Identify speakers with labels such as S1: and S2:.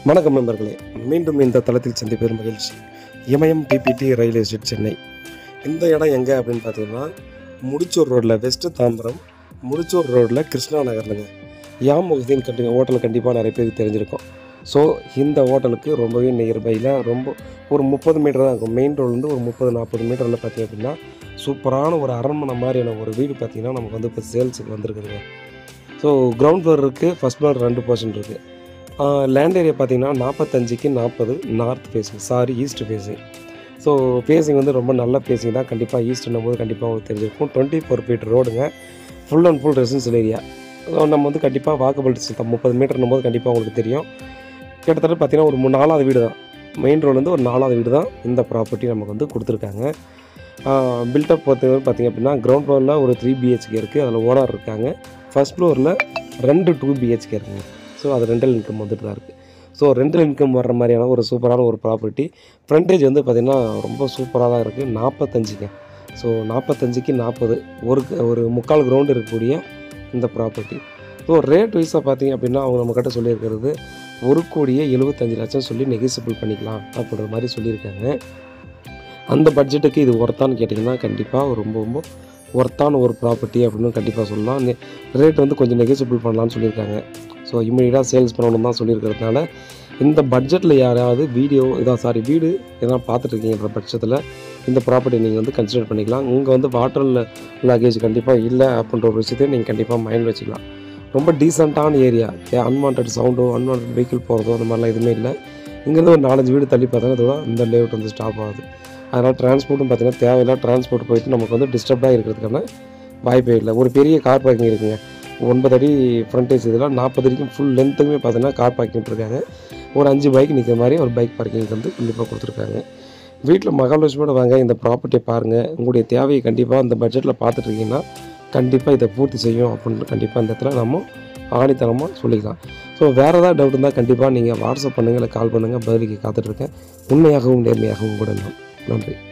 S1: வணக்கம் நண்பர்களே மீண்டும் இந்த தளத்தில் சந்திப்பது மகிழ்ச்சி இமயம் பிபிடி ரயில் எஸ்டேட் சென்னை இந்த இடம் எங்கே அப்படின்னு பார்த்தீங்கன்னா முடிச்சூர் ரோட்டில் வெஸ்ட்டு தாம்பரம் முடிச்சூர் ரோட்டில் கிருஷ்ணா நகர்லங்க யாம் முகதீன் கண்டி ஹோட்டல் கண்டிப்பாக நிறைய பேருக்கு தெரிஞ்சிருக்கும் ஸோ இந்த ஹோட்டலுக்கு ரொம்பவே நியர்பையில் ரொம்ப ஒரு முப்பது மீட்டர் தான் இருக்கும் மெயின் ரோட்லேருந்து ஒரு முப்பது நாற்பது மீட்டரில் பார்த்தீங்க அப்படின்னா சூப்பரான ஒரு அரண்மனை மாதிரியான ஒரு வீடு பார்த்தீங்கன்னா நமக்கு வந்து இப்போ சேல்ஸுக்கு வந்திருக்குதுங்க ஸோ கிரவுண்ட் ஃப்ளோர் இருக்குது ஃபஸ்ட் ஃப்ளோர் ரெண்டு பர்சன்ட் இருக்குது லேண்ட் ஏரியா பார்த்தீங்கன்னா நாற்பத்தஞ்சுக்கு நாற்பது north facing sorry east facing so facing வந்து ரொம்ப நல்ல ஃபேஸிங் தான் கண்டிப்பாக ஈஸ்ட்னும் போது கண்டிப்பாக உங்களுக்கு தெரிஞ்சிருக்கும் டுவெண்ட்டி ஃபோர் ஃபீட் ரோடுங்க full and full residential area நம்ம வந்து கண்டிப்பாக வாக்கபிள் டிஸ்டன்ஸ் தான் முப்பது மீட்டர்னும் போது கண்டிப்பாக உங்களுக்கு தெரியும் கிட்டத்தட்ட பார்த்தீங்கன்னா ஒரு மூணு நாலாவது வீடு தான் மெயின் ரோட்லேருந்து ஒரு நாலாவது வீடு தான் இந்த ப்ராப்பர்ட்டி நமக்கு வந்து கொடுத்துருக்காங்க பில்டப் பொறுத்தவரை பார்த்தீங்க அப்படின்னா கிரவுண்ட் ஃப்ளோரில் ஒரு த்ரீ பிஹெச்கே இருக்குது அதில் ஓனர் இருக்காங்க ஃபர்ஸ்ட் ஃப்ளோரில் ரெண்டு டூ பிஹெச்கே இருக்குங்க ஸோ அது ரெண்டல் இன்கம் வந்துட்டு தான் இருக்குது ஸோ ரெண்டல் இன்கம் வர்ற மாதிரியான ஒரு சூப்பரான ஒரு ப்ராப்பர்ட்டி ஃப்ரண்டேஜ் வந்து பார்த்திங்கன்னா ரொம்ப சூப்பராக தான் இருக்குது நாற்பத்தஞ்சுங்க ஸோ நாற்பத்தஞ்சுக்கு நாற்பது ஒரு ஒரு முக்கால் கிரவுண்டு இருக்கக்கூடிய இந்த ப்ராப்பர்ட்டி ஸோ ரேட் வைஸாக பார்த்தீங்க அப்படின்னா அவங்க நம்மக்கிட்ட சொல்லியிருக்கிறது ஒரு கோடியே எழுபத்தஞ்சு லட்சம் சொல்லி நெகிசபிள் பண்ணிக்கலாம் அப்படின்ற மாதிரி சொல்லியிருக்காங்க அந்த பட்ஜெட்டுக்கு இது ஒர்த்தான்னு கேட்டிங்கன்னா கண்டிப்பாக ரொம்ப ரொம்ப ஒர்த்தான ஒரு ப்ராப்பர்ட்டி அப்படின்னு கண்டிப்பாக சொல்லலாம் ரேட் வந்து கொஞ்சம் நெகிசபிள் பண்ணலாம்னு சொல்லியிருக்காங்க ஸோ இமீடியட்டாக சேல்ஸ் பண்ணணும் தான் சொல்லியிருக்கிறதுனால இந்த பட்ஜெட்டில் யாராவது வீடியோ இதான் சாரி வீடு எதனா பார்த்துட்ருக்கீங்கன்ற பட்சத்தில் இந்த ப்ராப்பர்ட்டி நீங்கள் வந்து கன்சிடர் பண்ணிக்கலாம் இங்கே வந்து வாட்டரில் லக்கேஜ் கண்டிப்பாக இல்லை அப்படின்ற ஒரு விஷயத்தையும் நீங்கள் கண்டிப்பாக மைண்ட் வச்சுக்கலாம் ரொம்ப டீசெண்டான ஏரியா அன்வான்ட் சவுண்டோ அன்வான்ட் வெஹிக்கிள் போகிறதோ அந்த மாதிரிலாம் எதுவுமே இல்லை இங்கேருந்து ஒரு நாலஞ்சு வீடு தள்ளி பார்த்தா அதோட இந்த லேஅவுட் வந்து ஸ்டாப் ஆகுது அதனால் டிரான்ஸ்போர்ட்டும் பார்த்தீங்கன்னா தேவையில்ல டிரான்ஸ்போர்ட் போயிட்டு நமக்கு வந்து டிஸ்டர்ப்டாக இருக்கிறதுக்கான வாய்ப்பே இல்லை ஒரு பெரிய கார் பார்க்கிங் இருக்குங்க ஒன்பது அடி ஃப்ரண்டேஜ் இதில் நாற்பது அடிக்கும் ஃபுல் லென்த்துக்குமே பார்த்தீங்கன்னா கார் பார்க்கிங் இருக்காங்க ஒரு அஞ்சு பைக் நிற்கிற மாதிரி ஒரு பைக் பார்க்கிங் வந்து கண்டிப்பாக கொடுத்துருக்காங்க வீட்டில் மகாலட்சுமியோட வாங்க இந்த ப்ராப்பர்ட்டியை பாருங்கள் உங்களுடைய தேவையை கண்டிப்பாக இந்த பட்ஜெட்டில் பார்த்துட்ருக்கீங்கன்னா கண்டிப்பாக இதை பூர்த்தி செய்யும் அப்படின்னு கண்டிப்பாக இந்த இடத்துல நம்ம ஆணித்தனமாக சொல்லிக்கலாம் ஸோ வேறு ஏதாவது டவுட் இருந்தால் கண்டிப்பாக நீங்கள் வாட்ஸ்அப் பண்ணுங்கள் இல்லை கால் பண்ணுங்கள் பதிலுக்கு காத்துட்ருக்கேன் உண்மையாகவும் நேர்மையாகவும் கூட நான் நன்றி